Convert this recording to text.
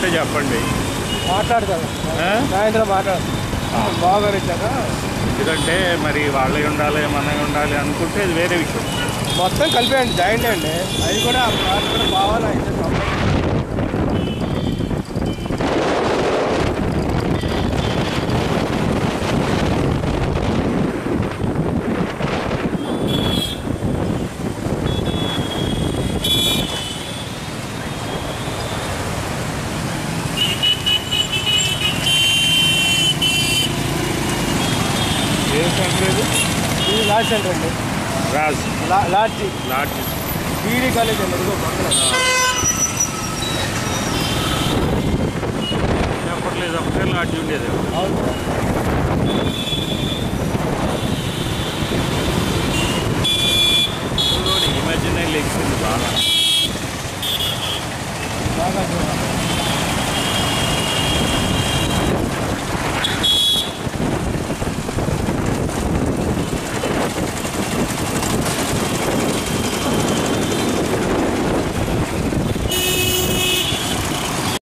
ఉంటే చెప్పండి మాట్లాడతాను ఆ? సాయంత్రం మాట్లాడు బావగారు ఇచ్చాక ఎందుకంటే మరి వాళ్ళే ఉండాలి మనమే ఉండాలి అనుకుంటే ఇది వేరే విషయం మొత్తం కలిపేయండి జాయింట్ అండి అది కూడా ఆ ప్లాట్ కూడా బావాలా అయితే కంప్లైంట్ ఏం కంట్రీ ఇది లాడ్జ్ సెంటర్ అండి రాజ్ లా లాడ్జ్ లాడ్జ్ బీడీ కాలేజ్ అండి ఇదిగో పక్కన చెప్పట్లేదు ఒకటే లాడ్జ్ ఉండేది అవును